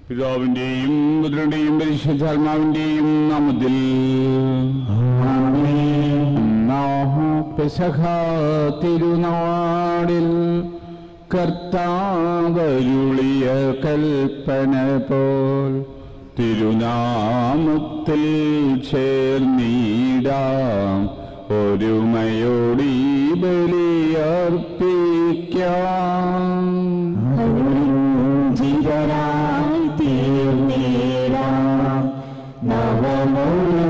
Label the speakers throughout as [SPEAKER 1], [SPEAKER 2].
[SPEAKER 1] പിതാവിന്റെയും പുത്രന്റെയും പരിശുദ്ധാത്മാവിന്റെയും നാമത്തിൽ നാഹ പെസഹ തിരുനാടിൽ കർത്താവരുളിയ കൽപ്പന പോൽ തിരുനാമത്തിൽ ചേർന്നിടാം ഒരുമയോടി ബലിയർപ്പിക്കാം
[SPEAKER 2] അനുരഞ്ജിതരായി തീർന്നേരാം നവമൊരു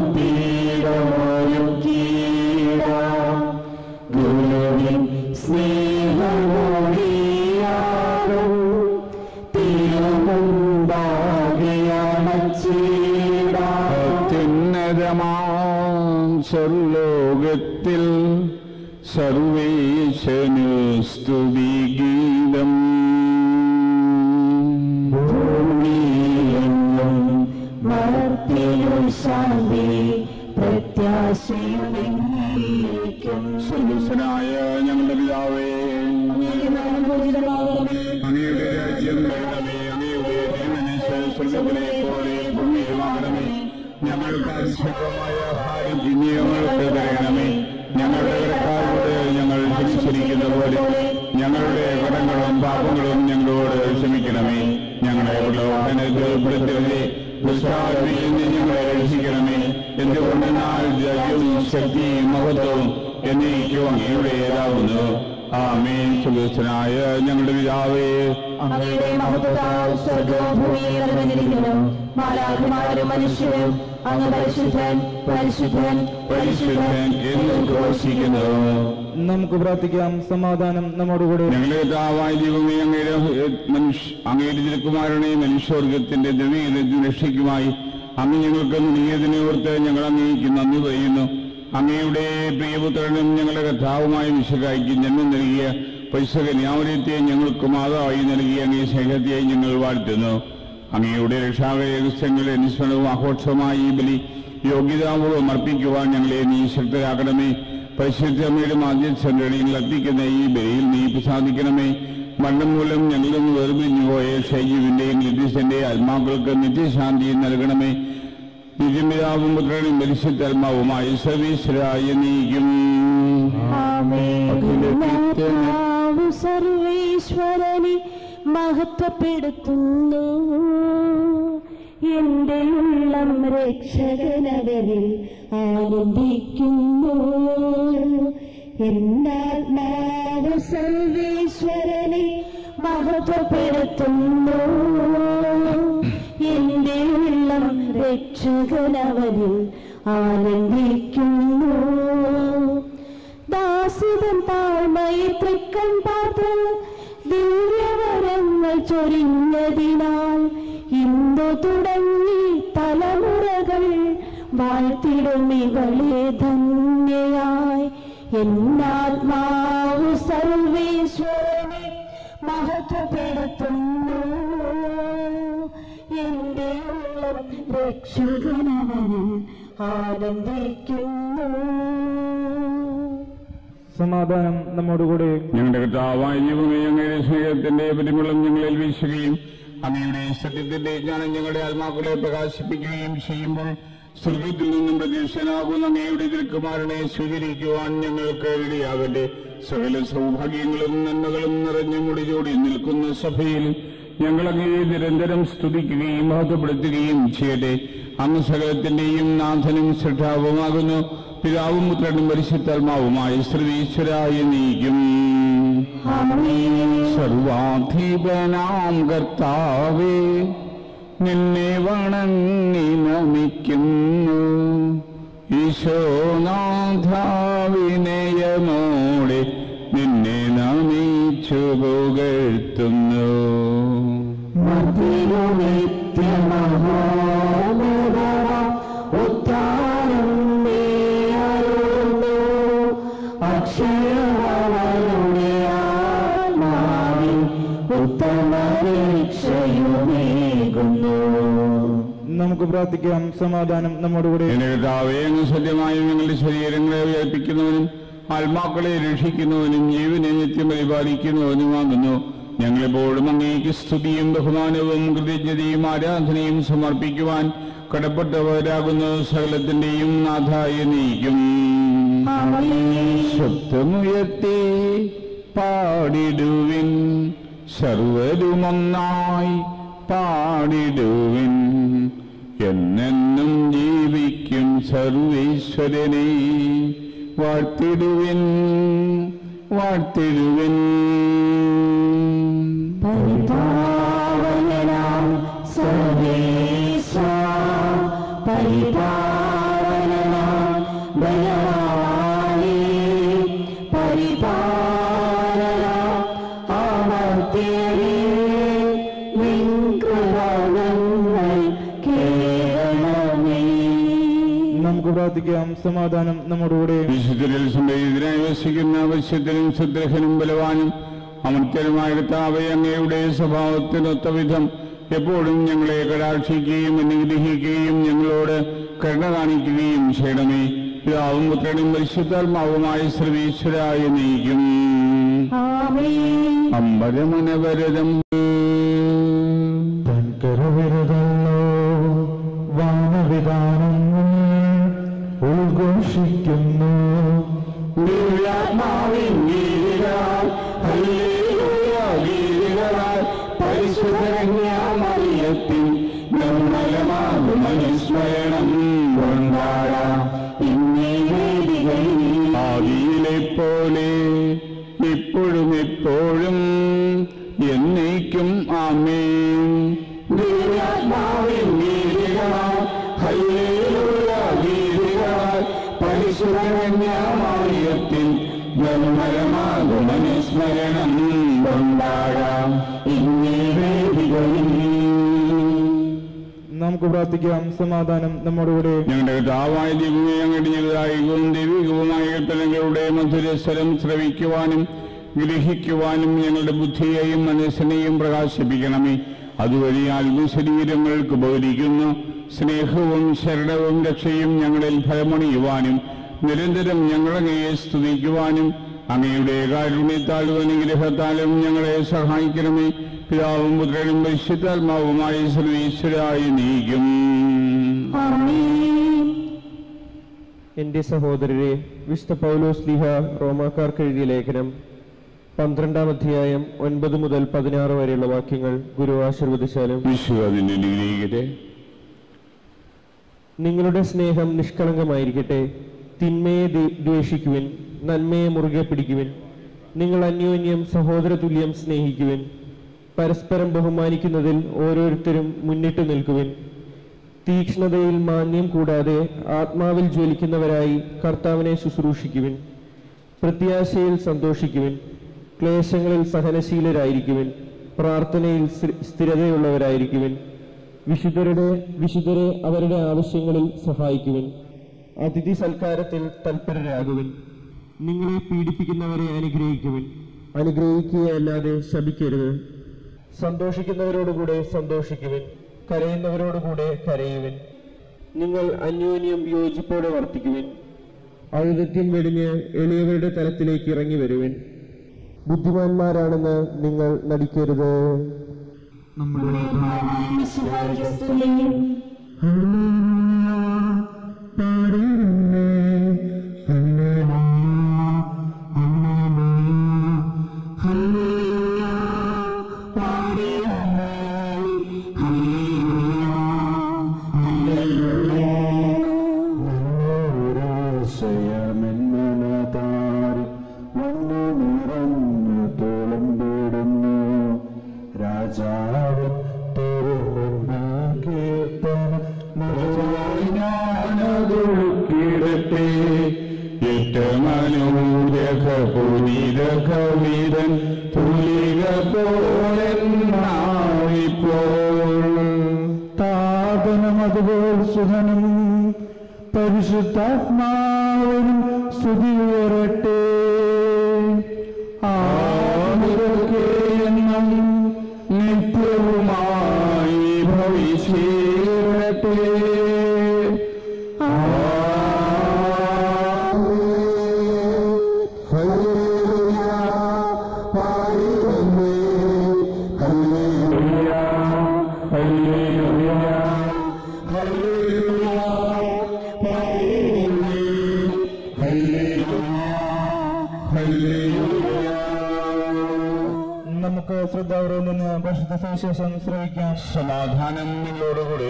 [SPEAKER 2] പീഠമൊരുക്കീടാം ഗുരുവിൻ സ്നേഹമൊഴിയാകും തിരുമുമ്പാകെ അണച്ചിടാം
[SPEAKER 1] അത്യുന്നതമാം സ്വർലോകത്തിൽ സർവേശനു സ്തുതിഗീതം
[SPEAKER 2] ഭൂമിയിലെങ്ങും മർത്തിനു ശാന്തി പ്രത്യാശയുമെന്നേക്കും
[SPEAKER 1] സർവസ്വനായ ഞങ്ങളുടെ പിതാവേ അങ്ങയുടെ രാജ്യം വരണമേ അങ്ങയുടെ തിരുമനസ് സ്വർഗത്തിലെ പോലെ ഭൂമിയിലുമാകണമേ ഞങ്ങൾക്ക് ആവശ്യമായ ആഹാരം ഇനി ഞങ്ങൾക്ക് തരണമേ ഞങ്ങളുടെ കടക്കാരോട് ഞങ്ങൾ ക്ഷമിച്ചിരിക്കുന്ന പോലെ ഞങ്ങളുടെ കടങ്ങളും പാപങ്ങളും ഞങ്ങളോട് ക്ഷമിക്കണമേ ഞങ്ങളെ പ്രലോഭനത്തിൽ ഉൾപ്പെടുത്തരുതേ ദുഷ്ടാത്മയിൽ നിന്ന് ഞങ്ങളെ രക്ഷിക്കണമേ എന്തുകൊണ്ടെന്നാൽ രാജ്യവും ശക്തിയും മഹത്വവും എന്നേക്കും അങ്ങയുടേതാകുന്നു ആമേൻ സുഖസ്ഥനായ ഞങ്ങളുടെ പിതാവേ
[SPEAKER 2] അങ്ങയുടെ മഹത്വത്താൽ സ്വർഗവും ഭൂമിയും നിറഞ്ഞിരിക്കുന്നു മാലാഖമാരും മനുഷ്യരും അങ്ങ് പരിശുദ്ധൻ പരിശുദ്ധൻ
[SPEAKER 1] പരിശുദ്ധൻ എന്ന് ഘോഷിക്കുന്നു
[SPEAKER 3] നമുക്ക് പ്രാർത്ഥിക്കാം സമാധാനം നമ്മോടുകൂടെ
[SPEAKER 1] ഞങ്ങളുടെ കർത്താവായ ദൈവമേ അങ്ങയുടെ മനുഷ്യ അങ്ങയുടെ തിരുക്കുമാരനെ മനുഷ്യവർഗത്തിന്റെ ദ്രവീകരണത്തിന് രക്ഷയ്ക്കുമായി അങ്ങ് ഞങ്ങൾക്ക് നീയതിനെ ഓർത്ത് ഞങ്ങൾ അങ്ങേക്ക് നന്ദി പറയുന്നു അങ്ങയുടെ പ്രിയപുത്രനും ഞങ്ങളുടെ കർത്താവുമായ വിശുക്കായിക്ക് ജന്മം നൽകിയ പൈസകന്യാമര്യത്തെ ഞങ്ങൾക്ക് മാതാവായി നൽകിയ അങ്ങേ സ്നേഹത്തെയായി ഞങ്ങൾ വാഴ്ത്തുന്നു അങ്ങയുടെ രക്ഷാകരഹസ്യങ്ങളുടെ അനുസ്മരണവും ആഘോഷമായി ഈ ബലി യോഗ്യതാപൂർവ്വം അർപ്പിക്കുവാൻ ഞങ്ങളെ നീ ശക്തരാക്കണമേ പരിശുദ്ധമ്മയുടെ മാധ്യസ്ഥങ്ങളിൽ അർപ്പിക്കുന്ന ഈ ബലിയിൽ നീ പ്രസാദിക്കണമേ മരണം മൂലം ഞങ്ങളിൽ നിന്ന് വേർപിരിഞ്ഞു പോയ ഷൈജുവിന്റെയും നിത്യശന്റെ ആത്മാക്കൾക്ക് നിത്യശാന്തി നൽകണമേ നിത്യപിതാവും പുത്രനും പരിശുദ്ധാത്മാവുമായി സർവീശ്വരായ നീക്കും
[SPEAKER 2] ആമേൻ സർവേശ്വരനെ മഹത്വപ്പെടുത്തുന്നു എന്റെ ഉള്ളം രക്ഷകനവരിൽ ആനന്ദിക്കുന്നു എന്നാത്മാവ് സർവേശ്വരനെ മഹത്വപ്പെടുത്തുന്നു എന്റെ ഉള്ളം രക്ഷകനവരിൽ ആനന്ദിക്കുന്നു ദാസിതൻ താഴ്മയെ തൃക്കം പാർത്ത് ദിവ്യവരങ്ങൾ ചൊരിഞ്ഞതിനാൽ ഇന്നു തുടങ്ങി തലമുറകൾ വാഴ്ത്തിടും ഇവളെ ധന്യയായി എന്നാത്മാവ് സർവേശ്വരനെ മഹത്വപ്പെടുത്തുന്നു എന്റെ ഉള്ളം രക്ഷകനവനിൽ ആനന്ദിക്കുന്നു
[SPEAKER 3] സമാധാനം നമ്മോടുകൂടെ
[SPEAKER 1] ഞങ്ങളുടെ കർത്താവായ ദൈവമേ അങ്ങയുടെ സ്നേഹത്തിന്റെ പരിമളം ഞങ്ങളിൽ വീശുകയും അങ്ങയുടെ സത്യത്തിന്റെ ജ്ഞാനം ഞങ്ങളുടെ ആത്മാക്കളെ പ്രകാശിപ്പിക്കുകയും ചെയ്യുമ്പോൾ സ്വർഗത്തിൽ നിന്നും പ്രതീക്ഷനാകുന്ന അങ്ങയുടെ തിരുക്കുമാരനെ സ്വീകരിക്കുവാൻ ഞങ്ങൾക്ക് ഇടയാകട്ടെ സകല സൗഭാഗ്യങ്ങളും നന്മകളും നിറഞ്ഞു മുടിചൂടി നിൽക്കുന്ന സഭയിൽ ഞങ്ങൾ അങ്ങയെ നിരന്തരം സ്തുതിക്കുകയും മഹത്വപ്പെടുത്തുകയും ചെയ്യട്ടെ അങ്ങ് സകലത്തിന്റെയും നാഥനും ശ്രദ്ധാവുമാകുന്നു പിതാവും പുത്രനും പരിശുദ്ധാത്മാവുമായ ശ്രീശ്വരായ നീക്കും സർവാധിപനാം കർത്താവേ നിന്നെ വണങ്ങി നമിക്കുന്നു ഈശോനാഥാവിനയമോടെ നിന്നെ നമിച്ചു പുകഴ്ത്തുന്നു
[SPEAKER 2] ഉത്താരം നീയായിരുന്നു അക്ഷയവരുടെ ആത്മാവിൽ ഉത്തമ രക്ഷയുമേകുന്നു
[SPEAKER 3] നമുക്ക് പ്രാർത്ഥിക്കാം സമാധാനം നമ്മോടുകൂടെ
[SPEAKER 1] എന്റെ കർത്താവേ അങ്ങ് സത്യമായും ഞങ്ങളുടെ ശരീരങ്ങളെ ഉയർപ്പിക്കുന്നവനും ആത്മാക്കളെ രക്ഷിക്കുന്നവനും ജീവനെ നിത്യം പരിപാലിക്കുന്നവനുമാകുന്നു ഞങ്ങളെപ്പോഴും അങ്ങേക്ക് സ്തുതിയും ബഹുമാനവും കൃതജ്ഞതയും ആരാധനയും സമർപ്പിക്കുവാൻ കടപ്പെട്ടവരാകുന്ന സകലത്തിന്റെയും നാഥായ നീക്കും ശബ്ദമുയർത്തി പാടിടുവിൻ സർവരുമൊന്നായി പാടിടുവിൻ എന്നെന്നും ജീവിക്കും സർവേശ്വരനെ വാഴ്ത്തിടുവിൻ വാഴ്ത്തിടുവിൻ
[SPEAKER 2] പരിപാവനാം സർവേശ പരിപാവനാം ബലവാനേ പരിപാലനാം അമർത്യരേ നിൻകൃപകൾ കേൾക്കണമേ
[SPEAKER 3] നമുക്ക് പ്രാർത്ഥിക്കാം സമാധാനം നമ്മോടുകൂടെ
[SPEAKER 1] വിശുദ്ധരിൽ സംവേദിതനായി വസിക്കുന്ന വശ്യത്തിനും സുദ്രഹനും ബലവാനും അമർത്യനുമായ കർത്താവെ അങ്ങയുടെ സ്വഭാവത്തിനൊത്ത വിധം എപ്പോഴും ഞങ്ങളെ കടാക്ഷിക്കുകയും അനുഗ്രഹിക്കുകയും ഞങ്ങളോട് കരുണ കാണിക്കുകയും ചെയ്യണമേ പിതാവും പുത്രനും പരിശുദ്ധാത്മാവുമായ സർവീശ്വരായ നീക്കും
[SPEAKER 2] ആമേൻ
[SPEAKER 1] അമ്പരമനവരതം
[SPEAKER 3] കരവിരുതല്ലോ വാനവിധാനങ്ങൾ ഉദ്ഘോഷിക്കുന്നു
[SPEAKER 1] ദിവ്യാത്മാവിൻ ഗീതികളാൽ ഹല്ലേലൂയ ഗീതികളാൽ പരിശുദ്ധരജ്ഞാമറിയത്തിൻ നിർമ്മലമാകും അനുസ്മരണം കൊണ്ടാടാം
[SPEAKER 2] ഇന്നീ വേദികളിൽ
[SPEAKER 1] ആദിയിലെ പോലെ ഇപ്പോഴും എപ്പോഴും എന്നേക്കും ആമേൻ ദിവ്യാത്മാവിൻ ഗീതികളാൽ ഹല്ലേലൂയ ഗീതികളാൽ പരിശുദ്ധരജ്ഞാമറിയത്തിൻ നിർമ്മലമാകും അനുസ്മരണം കൊണ്ടാടാം ഇന്നീ വേദികളിൽ
[SPEAKER 3] നമുക്ക് പ്രാർത്ഥിക്കാം സമാധാനം നമ്മോടുകൂടെ
[SPEAKER 1] ഞങ്ങളുടെ കർത്താവായ ദൈവമേ അങ്ങയുടെ ഞങ്ങളായികവും ദൈവികവുമായ കൽപ്പനകളുടെ മധുരസ്വരം ശ്രവിക്കുവാനും ഗ്രഹിക്കുവാനും ഞങ്ങളുടെ ബുദ്ധിയെയും മനസ്സിനെയും പ്രകാശിപ്പിക്കണമേ അതുവഴി ആത്മശരീരങ്ങൾക്ക് ഉപകരിക്കുന്നു സ്നേഹവും ശരണവും രക്ഷയും ഞങ്ങളിൽ ഫലമണിയുവാനും നിരന്തരം ഞങ്ങളങ്ങയെ സ്തുതിക്കുവാനും അങ്ങയുടെ കാരുണ്യത്താലും അനുഗ്രഹത്താലും ഞങ്ങളെ സഹായിക്കണമേ പിതാവും പുത്രനും പരിശുദ്ധാത്മാവുമായ സർവീശ്വരായി നീക്കും
[SPEAKER 2] ആമേൻ
[SPEAKER 4] എന്റെ സഹോദരരെ വിശുദ്ധ പൗലോസ് ലീഹ റോമാക്കാർക്ക് എഴുതിയ ലേഖനം പന്ത്രണ്ടാം അധ്യായം ഒൻപത് മുതൽ പതിനാറ് വരെയുള്ള വാക്യങ്ങൾ ഗുരു ആശീർവദിച്ചാലും
[SPEAKER 1] വിശു അതിനെ അനുഗ്രഹിക്കട്ടെ
[SPEAKER 4] നിങ്ങളുടെ സ്നേഹം നിഷ്കളങ്കമായിരിക്കട്ടെ തിന്മയെ ദ്വേ- ദ്വേഷിക്കുവിൻ നന്മയെ മുറുകെ പിടിക്കുവിൻ നിങ്ങൾ അന്യോന്യം സഹോദരതുല്യം സ്നേഹിക്കുവിൻ പരസ്പരം ബഹുമാനിക്കുന്നതിൽ ഓരോരുത്തരും മുന്നിട്ട് നിൽക്കുവിൻ തീക്ഷ്ണതയിൽ മാന്യം കൂടാതെ ആത്മാവിൽ ജ്വലിക്കുന്നവരായി കർത്താവിനെ ശുശ്രൂഷിക്കുവിൻ പ്രത്യാശയിൽ സന്തോഷിക്കുവിൻ ക്ലേശങ്ങളിൽ സഹനശീലരായിരിക്കുവിൻ പ്രാർത്ഥനയിൽ സ്ഥി- സ്ഥിരതയുള്ളവരായിരിക്കുവിൻ വിശുദ്ധരുടെ വിശുദ്ധരെ അവരുടെ ആവശ്യങ്ങളിൽ സഹായിക്കുവിൻ അതിഥി സൽക്കാരത്തിൽ തൽപരരാകുവിൻ നിങ്ങളെ പീഡിപ്പിക്കുന്നവരെ അനുഗ്രഹിക്കുവിൻ അനുഗ്രഹിക്കുകയല്ലാതെ ശപിക്കരുത് സന്തോഷിക്കുന്നവരോടുകൂടെ സന്തോഷിക്കുവിൻ കരയുന്നവരോടുകൂടെ കരയുവിൻ നിങ്ങൾ അന്യോന്യം യോജിപ്പോടെ വർത്തിക്കുവിൻ ഔദത്യം വെടിഞ്ഞ് എളിയവരുടെ തലത്തിലേക്ക് ഇറങ്ങി വരുവിൻ ബുദ്ധിമാന്മാരാണെന്ന് നിങ്ങൾ നടിക്കരുത്
[SPEAKER 3] നമ്മുടെ
[SPEAKER 2] വിശ്വാസത്തിലെയും
[SPEAKER 3] രാജാവ്
[SPEAKER 1] ഞാനതൊഴുക്കിടട്ടെ ഏറ്റമനൂരക പുനീത കവിതൻ തുലിക പോലെന്നാവിപ്പോൾ
[SPEAKER 3] താപനം അതുപോൽ സുഖനും പരിശുദ്ധാത്മാവിനും സ്തുതി ഉയരട്ടെ
[SPEAKER 1] ആമുഖക്കെ എന്നും നിത്യവുമായി ഭവിച്ചിരട്ടെ
[SPEAKER 3] നമുക്ക് ശ്രദ്ധാപൂർവം നിന്ന് പരിശുദ്ധ സുവിശേഷം ശ്രമിക്കാം
[SPEAKER 1] സമാധാനം നിങ്ങളോടുകൂടെ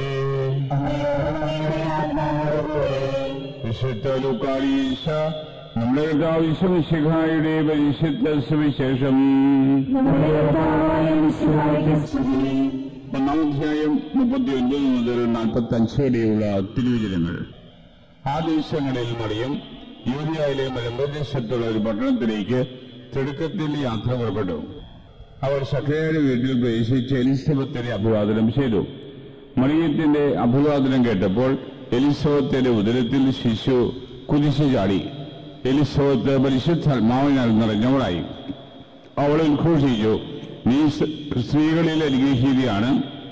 [SPEAKER 1] വിശുദ്ധ ലൂക്കാലീശ നമ്മുടെ വിശ്വമിശിഖായുടെ പരിശുദ്ധ സുവിശേഷം
[SPEAKER 2] നമ്മുടെ കർത്താവായ മിശിഹായ്ക്ക് സ്തുതി.
[SPEAKER 1] ഒന്നാം അധ്യായം മുപ്പത്തി ഒൻപത് മുതൽ നാൽപ്പത്തി അഞ്ച് വരെയുള്ള തിരുവചനങ്ങൾ ആ ദിവസങ്ങളിൽ മറിയം യൂരിയയിലെ മലമ്പ്രദേശത്തുള്ള ഒരു പട്ടണത്തിലേക്ക് തിടുക്കത്തിൽ യാത്ര പുറപ്പെട്ടു അവർ സഖയുടെ വീട്ടിൽ പ്രവേശിച്ച് എലിസബത്തിനെ അഭിവാദനം ചെയ്തു മറിയത്തിന്റെ അഭിവാദനം കേട്ടപ്പോൾ എലിസബത്തിന്റെ ഉദരത്തിൽ ശിശു കുതിച്ചു ചാടി എലിസബത്ത് പരിശുദ്ധാത്മാവിനാൽ നിറഞ്ഞവളായി അവൾ ഉദ്ഘോഷിച്ചു നീ സ് സ്ത്രീകളിൽ അനുഗ്രഹീതയാണ്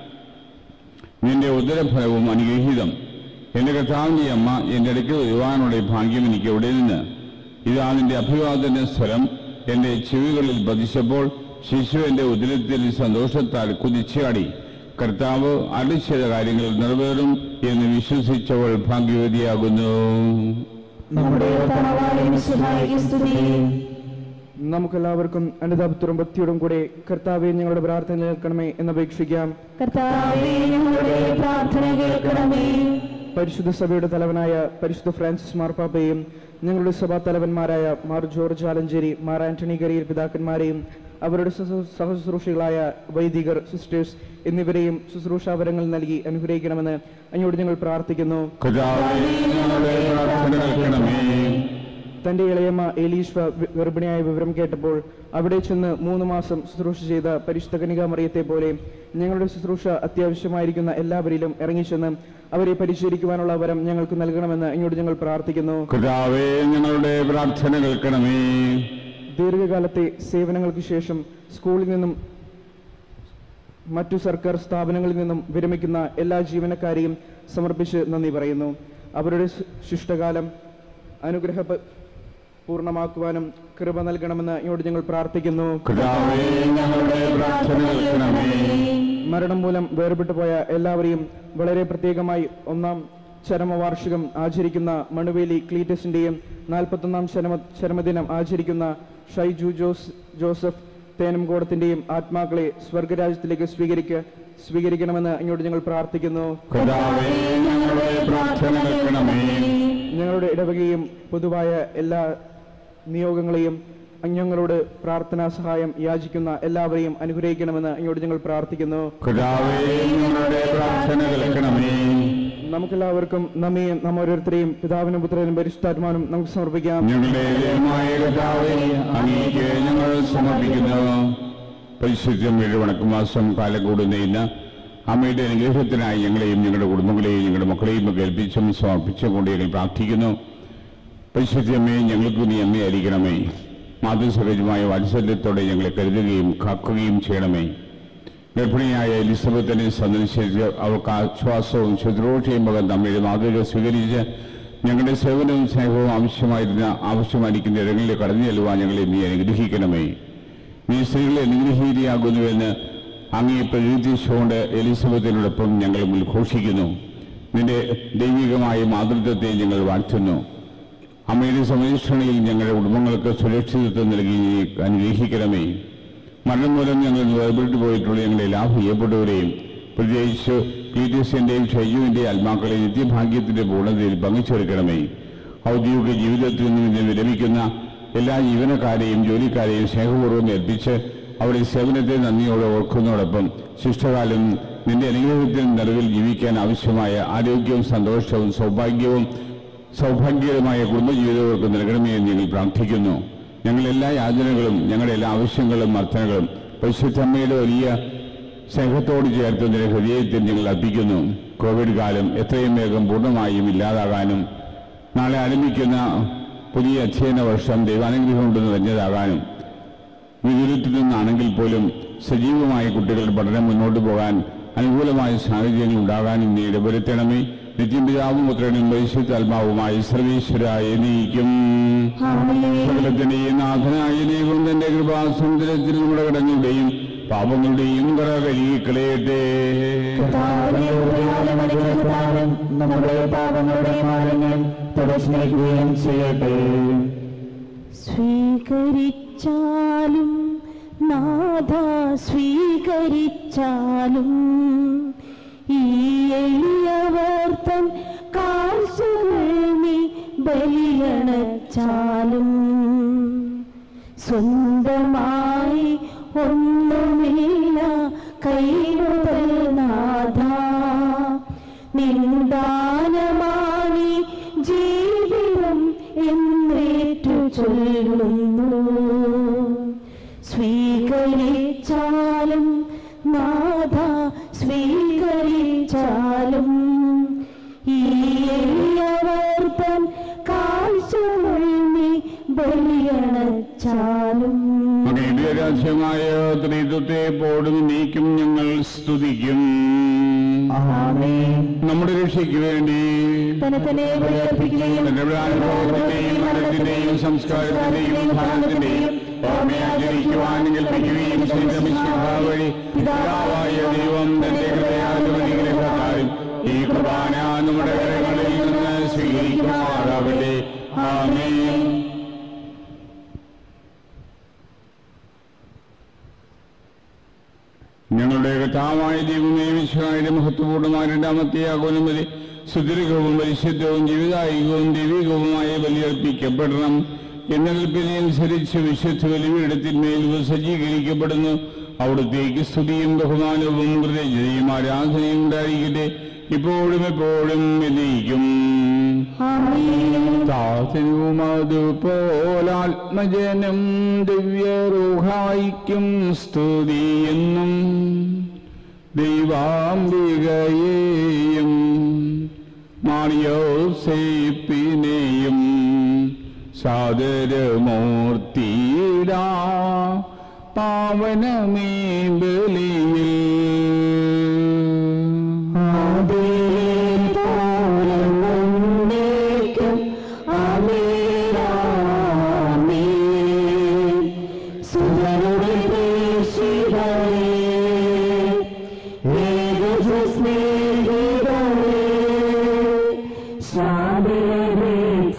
[SPEAKER 1] നിന്റെ ഉദരഫലവും അനുഗ്രഹീതം എന്റെ കർത്താവിന്റെ അമ്മ എന്റെ അടുക്കൽ വരുവാനുള്ള ഈ ഭാഗ്യം എനിക്ക് എവിടെ നിന്ന് ഇതാ നിന്റെ അഭിവാദന സ്വരം എന്റെ ചെവികളിൽ പതിച്ചപ്പോൾ ശിശു എന്റെ ഉദരത്തിൽ സന്തോഷത്താൽ കുതിച്ചാടി കർത്താവ് അടിച്ചത കാര്യങ്ങൾ നിറവേറും എന്ന് വിശ്വസിച്ചവൾ ഭാഗ്യവതിയാകുന്നു
[SPEAKER 2] നമ്മുടെ കർത്താവായ മിശിഹായ്ക്ക് സ്തുതി.
[SPEAKER 4] നമുക്കെല്ലാവർക്കും അനുതാപത്തോടും ഭക്തിയോടും കൂടെ കർത്താവെ ഞങ്ങളുടെ പ്രാർത്ഥന കേൾക്കണമേ എന്നപേക്ഷിക്കാം
[SPEAKER 2] കർത്താവേ ഞങ്ങളുടെ പ്രാർത്ഥന കേൾക്കണമേ
[SPEAKER 4] പരിശുദ്ധ സഭയുടെ തലവനായ പരിശുദ്ധ ഫ്രാൻസിസ് മാർപ്പാപ്പയും ഞങ്ങളുടെ സഭാ തലവന്മാരായ മാർ ജോർജ് ആലഞ്ചേരി മാർ ആന്റണി ഗരിയർ പിതാക്കന്മാരെയും അവരുടെ സഹ- സഹശുശ്രൂഷികളായ വൈദികർ സിസ്റ്റേഴ്സ് എന്നിവരെയും ശുശ്രൂഷാവരങ്ങൾ നൽകി അനുഗ്രഹിക്കണമെന്ന് അങ്ങോട്ട് ഞങ്ങൾ പ്രാർത്ഥിക്കുന്നു
[SPEAKER 1] കർത്താവേ ഞങ്ങളുടെ പ്രാർത്ഥന കേൾക്കണമേ
[SPEAKER 4] തന്റെ ഇളയമ്മ എലീഷ്വ വി- ഗർഭിണിയായ വിവരം കേട്ടപ്പോൾ അവിടെ ചെന്ന് മൂന്ന് മാസം ശുശ്രൂഷ ചെയ്ത പരിശുദ്ധ കനിക മറിയത്തെ പോലെ ഞങ്ങളുടെ ശുശ്രൂഷ അത്യാവശ്യമായിരിക്കുന്ന എല്ലാവരിലും ഇറങ്ങിച്ചെന്ന് അവരെ പരിശീലിക്കുവാനുള്ള വരം ഞങ്ങൾക്ക് നൽകണമെന്ന് അങ്ങോട്ട് ഞങ്ങൾ പ്രാർത്ഥിക്കുന്നു
[SPEAKER 1] കർത്താവേ ഞങ്ങളുടെ പ്രാർത്ഥന കേൾക്കണമേ
[SPEAKER 4] ദീർഘകാലത്തെ സേവനങ്ങൾക്ക് ശേഷം സ്കൂളിൽ നിന്നും മറ്റു സർക്കാർ സ്ഥാപനങ്ങളിൽ നിന്നും വിരമിക്കുന്ന എല്ലാ ജീവനക്കാരെയും സമർപ്പിച്ച് നന്ദി പറയുന്നു അവരുടെ ശി- ശിഷ്ടകാലം അനുഗ്രഹ പ- പൂർണ്ണമാക്കുവാനും കൃപ നൽകണമെന്ന് ഇങ്ങോട്ട് ഞങ്ങൾ പ്രാർത്ഥിക്കുന്നു
[SPEAKER 1] കർത്താവേ ഞങ്ങളുടെ പ്രാർത്ഥന കേൾക്കണമേ
[SPEAKER 4] മരണം മൂലം വേർപെട്ടു പോയ എല്ലാവരെയും വളരെ പ്രത്യേകമായി ഒന്നാം ചരമവാർഷികം ആചരിക്കുന്ന മണുവേലി ക്ലീറ്റസിന്റെയും നാൽപ്പത്തൊന്നാം ചരമ ചരമദിനം ആചരിക്കുന്ന ഷൈജു ജോസ് ജോസഫ് തേനംകോടത്തിന്റെയും ആത്മാക്കളെ സ്വർഗരാജ്യത്തിലേക്ക് സ്വീകരിക്ക സ്വീകരിക്കണമെന്ന് ഇങ്ങോട്ട് ഞങ്ങൾ പ്രാർത്ഥിക്കുന്നു
[SPEAKER 1] കർത്താവേ ഞങ്ങളുടെ പ്രാർത്ഥന കേൾക്കണമേ
[SPEAKER 4] ഞങ്ങളുടെ ഇടവകയും പൊതുവായ എല്ലാ നിയോഗങ്ങളെയും ഞങ്ങളോട് പ്രാർത്ഥനാ സഹായം യാചിക്കുന്ന എല്ലാവരെയും അനുഗ്രഹിക്കണമെന്ന് ഇങ്ങോട്ട് ഞങ്ങൾ പ്രാർത്ഥിക്കുന്നു
[SPEAKER 1] കർത്താവേ ഞങ്ങളുടെ പ്രാർത്ഥന കേൾക്കണമേ
[SPEAKER 4] നമുക്കെല്ലാവർക്കും നമ്മയും നമ്മ ഓരോരുത്തരെയും പിതാവിനും പുത്രനും പരിശുദ്ധാത്മാനും നമുക്ക് സമർപ്പിക്കാം
[SPEAKER 1] ഞങ്ങളുടെ ദൈവമായ കർത്താവേ അങ്ങേക്ക് ഞങ്ങൾ സമർപ്പിക്കുന്നു പരിശുദ്ധം ഏഴ് വണക്കമാസം കാലം കൂടുന്ന ഇന്ന് അമ്മയുടെ അനുഗ്രഹത്തിനായി ഞങ്ങളെയും ഞങ്ങളുടെ കുടുംബങ്ങളെയും ഞങ്ങളുടെ മക്കളെയും ഒക്കെ ഏൽപ്പിച്ചും സമർപ്പിച്ചും കൊണ്ട് ഞങ്ങൾ പ്രാർത്ഥിക്കുന്നു പരിശുദ്ധമ്മയെ ഞങ്ങൾക്ക് നീ അമ്മയായിരിക്കണമേ മാതൃസഹജമായ വാത്സല്യത്തോടെ ഞങ്ങളെ കരുതുകയും കാക്കുകയും ചെയ്യണമേ ഗർഭിണിയായ എലിസബത്തിനെ സന്ദർശിച്ച് അവർക്ക് ആശ്വാസവും ശുശ്രൂഷയും മകൻ തമ്മിൽ മാതൃക സ്വീകരിച്ച് ഞങ്ങളുടെ സേവനവും സ്നേഹവും ആവശ്യമായിരുന്ന ആവശ്യമായിരിക്കുന്ന ഇടങ്ങളിൽ കടന്നു ചെല്ലുവാൻ ഞങ്ങളെ നീ അനുഗ്രഹിക്കണമേ നീ സ്ത്രീകളെ അനുഗ്രഹീതിയാകുന്നുവെന്ന് അങ്ങേ പ്രകീർത്തിച്ചുകൊണ്ട് എലിസബത്തിനോടൊപ്പം ഞങ്ങൾ ഉദ്ഘോഷിക്കുന്നു നിന്റെ ദൈവികമായ മാതൃത്വത്തെ ഞങ്ങൾ വാഴ്ത്തുന്നു അമ്മയുടെ സംരക്ഷണയിൽ ഞങ്ങളുടെ കുടുംബങ്ങൾക്ക് സുരക്ഷിതത്വം നൽകി നീ അനുഗ്രഹിക്കണമേ മരണം മൂലം ഞങ്ങൾ വേർപെട്ടു പോയിട്ടുള്ള ഞങ്ങളുടെ എല്ലാ പ്രിയപ്പെട്ടവരെയും പ്രത്യേകിച്ച് പീറ്റേഴ്സിന്റെയും ഷയ്യുവിന്റെയും ആത്മാക്കളെ നിത്യഭാഗ്യത്തിന്റെ പൂർണ്ണതയിൽ പങ്കുചേർക്കണമേ ഔദ്യോഗിക ജീവിതത്തിൽ നിന്ന് ഇന്ന് വിരമിക്കുന്ന എല്ലാ ജീവനക്കാരെയും ജോലിക്കാരെയും സ്നേഹപൂർവ്വം ഏൽപ്പിച്ച് അവരുടെ സേവനത്തെ നന്ദിയോടെ ഓർക്കുന്നതോടൊപ്പം ശിഷ്ടകാലം നിന്റെ അനുഗ്രഹത്തിൽ നിറവിൽ ജീവിക്കാൻ ആവശ്യമായ ആരോഗ്യവും സന്തോഷവും സൗഭാഗ്യവും സൗഭാഗ്യകരമായ കുടുംബജീവിതങ്ങൾക്ക് നൽകണമേ എന്ന് ഞങ്ങൾ പ്രാർത്ഥിക്കുന്നു ഞങ്ങളുടെ എല്ലാ യാചനകളും ഞങ്ങളുടെ എല്ലാ ആവശ്യങ്ങളും അർത്ഥനകളും പരിശുദ്ധമ്മയുടെ വലിയ സ്നേഹത്തോട് ചേർത്ത് നിന്റെ ഹൃദയത്തിൽ ഞങ്ങൾ അർപ്പിക്കുന്നു കോവിഡ് കാലം എത്രയും വേഗം പൂർണ്ണമായും ഇല്ലാതാകാനും നാളെ ആരംഭിക്കുന്ന പുതിയ അധ്യയന വർഷം ദൈവാനുഗ്രഹം കൊണ്ട് നിറഞ്ഞതാകാനും വിദൂരത്തിൽ നിന്നാണെങ്കിൽ പോലും സജീവമായ കുട്ടികളുടെ പഠനം മുന്നോട്ട് പോകാൻ അനുകൂലമായ സാഹചര്യങ്ങൾ ഉണ്ടാകാനും നീ ഇടപെടുത്തണമേ നിത്യം പിതാവും പുത്രനും പരിശുദ്ധാത്മാവുമായി സർവീശ്വരായ നീക്കും സകലത്തിന്റെയും നാഥനായ ദൈവം തന്റെ കൃപാസമുദ്രത്തിൽ നമ്മുടെ കടങ്ങളുടെയും പാപങ്ങളുടെയും കറ കഴുകിക്കളയട്ടെ
[SPEAKER 2] നമ്മുടെ പാപങ്ങളുടെ മാനങ്ങൾ തുടസ്നേഹിക്കുകയും ചെയ്യട്ടെ സ്വീകരിച്ചാലും നാ നാഥ സ്വീകരിച്ചാലും ഈ എളിയവർത്തൻ കാഴ്ചകൾ നീ ബലിയണച്ചാലും സ്വന്തമായി ഒന്നുമില്ല കൈമുതൽ നാഥ നിന്ദാനമാണി ജീവിതം എന്നേറ്റു ചൊല്ലുന്നു സ്വീകരിച്ചാലും നാഥ സ്വീകരിച്ചാലും ഈ എളിയവർത്തൻ കാഴ്ചകൾ നീ ബലിയണച്ചാലും
[SPEAKER 1] അങ്ങയുടെ രാജ്യമായ ത്രിത്വത്തെ എപ്പോഴും നീക്കും ഞങ്ങൾ സ്തുതിക്കും
[SPEAKER 2] ആമേൻ
[SPEAKER 1] നമ്മുടെ രക്ഷയ്ക്ക് വേണ്ടി
[SPEAKER 2] തന്നെ തന്നെ ബലിയർപ്പിക്കുകയും
[SPEAKER 1] തന്റെ പ്രാണഭോഗത്തിന്റെയും മരണത്തിന്റെയും സംസ്കാരത്തിന്റെയും ധാനത്തിന്റെയും ഓർമ്മയാചരിക്കുവാൻ കൽപ്പിക്കുകയും ചെയ്ത മിശിഹ വഴി പിതാവായ ദൈവം തന്റെ ഹൃദയാധിപതികളെക്കാരും ഈ കുർബാന നമ്മുടെ കരങ്ങളിൽ നിന്ന് സ്വീകരിക്കുമാറാവട്ടെ ആമേൻ ഞങ്ങളുടെ കഥാവായ ദൈവമേ വിശ്വായുടെ മഹത്വപൂർണ്ണമായ രണ്ടാമത്തെ ആഗോലം സുദീർഘവും പരിശുദ്ധവും ജീവിതായികവും ദൈവികവുമായ ബലിയർപ്പിക്കപ്പെടണം എന്ന കൽപ്പനയനുസരിച്ച് വിശുദ്ധ ബലിപീഠത്തിന്മേൽ ഇവ സജ്ജീകരിക്കപ്പെടുന്നു അവിടത്തേക്ക് സ്തുതിയും ബഹുമാനവും കൃതജ്ഞതയും ആരാധനയും ഉണ്ടായിരിക്കട്ടെ ഇപ്പോഴും എപ്പോഴും എന്നേക്കും
[SPEAKER 2] ആമേൻ
[SPEAKER 1] താതനും അതുപോലാത്മജനം ദിവ്യറൂഹായിക്കും സ്തുതിയെന്നും ദൈവാംബികയെയും മാറിയോസേപ്പിനെയും സാദരമൂർത്തിയിടാ പാവനമേ ബലിയിൽ
[SPEAKER 2] ആമേൻ ആമേൻ ആമേൻ സുതരുടെ ദേശികളെ ഏകജ സ്നേഹികളെ ശാന്തിയെ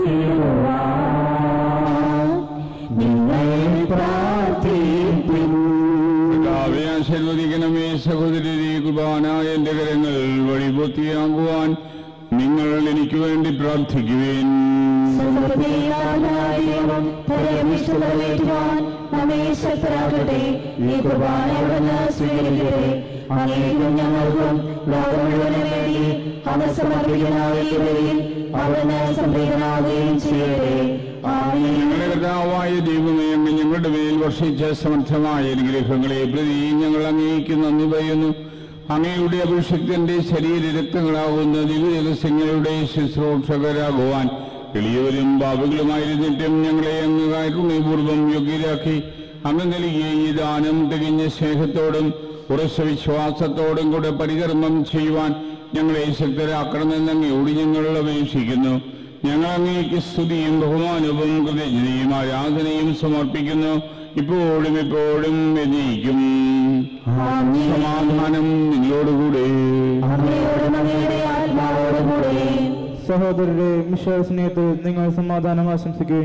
[SPEAKER 2] നിങ്ങൾ പ്രാർത്ഥിപ്പിൻ
[SPEAKER 1] കർത്താവെ ആശീർവദിക്കണമേ സഹോദരി കുർബാന എന്റെ കരങ്ങൾ വഴി പൂർത്തിയാകുവാൻ നിങ്ങൾ എനിക്ക് വേണ്ടി പ്രാർത്ഥിക്കുവേൻ
[SPEAKER 2] സർവ്വദേവാലയം പരമിഷ്ടതലേറ്റുവാൻ നമ്മെ ശക്തരാകട്ടെ ഈ കുർബാന അവിടുന്ന് സ്വീകരിക്കട്ടെ അങ്ങേക്കും ഞങ്ങൾക്കും ലോകം മുഴുവനും വേണ്ടി അവർ സമർപ്പിക്കുന്ന ഈ ബലിയിൽ അവിടുന്ന് സംപ്രീതനാവുകയും ചെയ്യട്ടെ ആമേൻ
[SPEAKER 1] ഞങ്ങളുടെ കർത്താവായ ദൈവമേ അങ്ങ് ഞങ്ങളുടെ മേൽ വർഷിച്ച സമർത്ഥമായ അനുഗ്രഹങ്ങളെ പ്രതി ഞങ്ങൾ അങ്ങേക്ക് നന്ദി പറയുന്നു അങ്ങയുടെ അഭിഷക്തന്റെ ശരീര രക്തങ്ങളാകുന്ന ദിവ്യരഹസ്യങ്ങളുടെ ശുശ്രൂഷകരാകുവാൻ എളിയവരും പാപികളുമായിരുന്നിട്ടും ഞങ്ങളെ അങ്ങ് കാരുണ്യപൂർവ്വം യോഗ്യരാക്കി അങ്ങ് നൽകിയ ഈ ദാനം തികഞ്ഞ സ്നേഹത്തോടും ഉറച്ച വിശ്വാസത്തോടും കൂടെ പരികർമ്മം ചെയ്യുവാൻ ഞങ്ങളെ ശക്തരാക്കണമെന്ന് അങ്ങയോട് ഞങ്ങൾ അപേക്ഷിക്കുന്നു ഞങ്ങൾ അങ്ങേക്ക് സ്തുതിയും ബഹുമാനവും കൃതജ്ഞതയും ആരാധനയും സമർപ്പിക്കുന്നു ഇപ്പോഴും എപ്പോഴും എന്നേക്കും
[SPEAKER 2] ആമേൻ
[SPEAKER 1] സമാധാനം നിങ്ങളോടുകൂടെ
[SPEAKER 2] അങ്ങയോടും അങ്ങയുടെ ആത്മാവോടുകൂടെ
[SPEAKER 3] സഹോദരരെ വിശ്വാസനീയത്തിൽ നിങ്ങൾ സമാധാനം ആശംസിക്കുകയും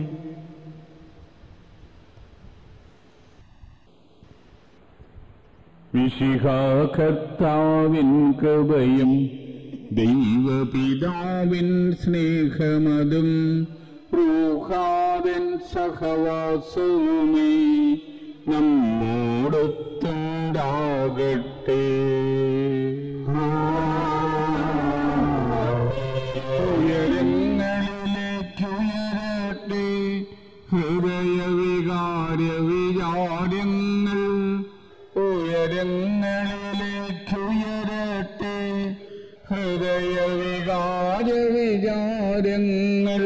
[SPEAKER 1] വിശിഖാകർത്താവിൻ കൃപയും ദൈവപിതാവിൻ സ്നേഹമതും റൂഹാവൻ സഹവാസവുമേ നമ്മോടൊത്തുണ്ടാകട്ടെ ഉയരങ്ങളിലേക്കുയരട്ടെ ഹൃദയവികാര വിചാരങ്ങൾ ഉയരങ്ങളിലേക്കുയരട്ടെ ഹൃദയവികാര വിചാരങ്ങൾ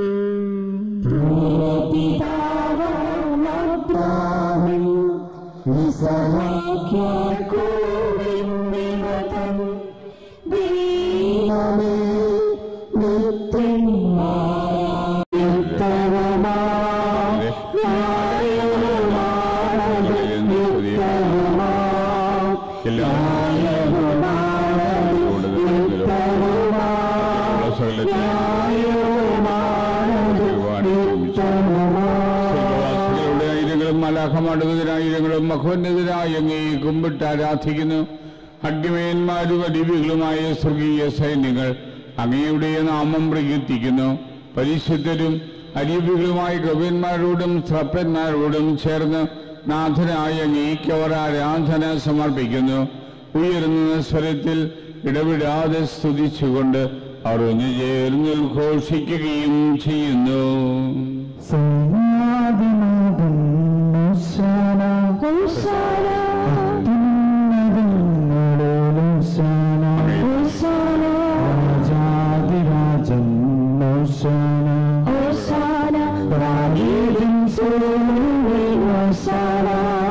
[SPEAKER 1] എല്ലാ സ്വർഗവാസികളുടെ ആയിരങ്ങളും മല മാലാഖമാടുകതിനായിരങ്ങളും മഹോന്നതരായി അങ്ങേ കുമ്പിട്ട് ആരാധിക്കുന്നു അഗ്നിമയന്മാരും അടിവികളുമായ സ്വർഗീയ സൈന്യങ്ങൾ അങ്ങയുടെ നാമം പ്രകീർത്തിക്കുന്നു പരിശുദ്ധരും അരീബികളുമായ കവിന്മാരോടും ശ്രപ്പന്മാരോടും ചേർന്ന് നാഥനായ അങ്ങേക്ക് അവർ ആരാധന സമർപ്പിക്കുന്നു ഉയർന്ന സ്വരത്തിൽ ഇടവിടാതെ സ്തുതിച്ചുകൊണ്ട് അവർ ഒന്ന് ചേർന്ന് ഉദ്ഘോഷിക്കുകയും ചെയ്യുന്നു
[SPEAKER 3] സേനാധിനാഥൻ ഓശാന
[SPEAKER 2] ഹോശാന
[SPEAKER 3] അത്യുന്നതങ്ങളിൽ ഓശാന
[SPEAKER 2] ഹോശാന
[SPEAKER 3] രാജാതിരാജൻ ഓശാന
[SPEAKER 2] ഹോശാന ദാവീദിൻ സൂര്യൻ ഹോശാന